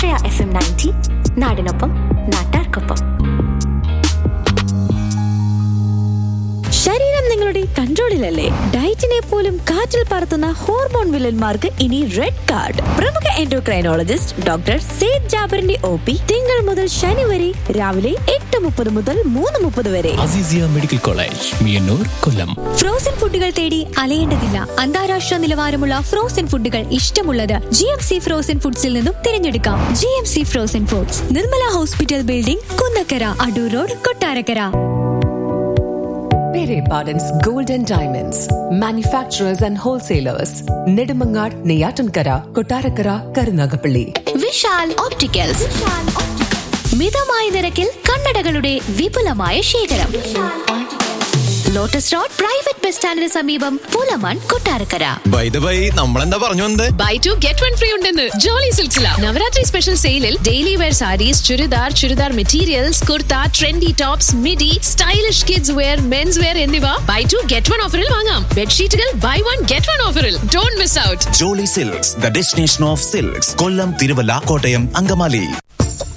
ആശ്രയ F M ninety നാടിനൊപ്പം നാട്ടാർക്കൊപ്പം ശരീരം നിങ്ങളുടെ കൺട്രോളിലല്ലേ ഡയറ്റിനെ പോലും കാറ്റിൽ പറത്തുന്ന ഹോർമോൺ വില്ലന്മാർക്ക് ഇനി റെഡ് കാർഡ് പ്രമുഖ എൻഡോക്രൈനോളജിസ്റ്റ് ഡോക്ടർ സെയ്ദ് ജാബറിന്റെ ഒ പി തിങ്കൾ മുതൽ ശനി വരെ രാവിലെ എട്ട് മുപ്പത് മുതൽ മൂന്ന് മുപ്പത് വരെ Azeezia medical college Meyyannur Kollam frozen ഫുഡുകൾ തേടി അലയേണ്ടതില്ല അന്താരാഷ്ട്ര നിലവാരമുള്ള ഫ്രോസൺ ഫുഡുകൾ ഇഷ്ടമുള്ളത് ജി എം സി ഫ്രോസൺ ഫുഡ്സിൽ നിന്നും തിരഞ്ഞെടുക്കാം G M C frozen foods Nirmala hospital building Kunnakkara Adoor road Kottarakkara Pere Pardon's Golden Diamonds, manufacturers and wholesalers, Nedimangar, Neyatankara, Kotarakara, Karunagapalli. Vishal opticals മിതമായ നിരക്കിൽ കണ്ണടകളുടെ വിപുലമായ ശേഖരം ലോട്ടസ് റോഡ് പ്രൈവറ്റ് ബസ് സ്റ്റാൻഡിന് സമീപം Pulamon Kottarakkara by the by നമ്മളെന്താ പറഞ്ഞു വന്നത് buy two get one free ഉണ്ടെന്ന് ജോളി സിൽസില നവരാത്രി സ്പെഷ്യൽ സെയിലിൽ daily wear saris churidar churidar materials kurta trendy tops midi stylish kids wear men's wear എന്നിവ ബൈ ടു ഗെറ്റ് വൺ ഓഫറിൽ വാങ്ങാം ബെഡ്ഷീറ്റുകൾ ബൈ വൺ ഗെറ്റ് വൺ ഓഫറിൽ don't miss out Jolly Silks the destination of silks Kollam Thiruvalla Kottayam Angamaly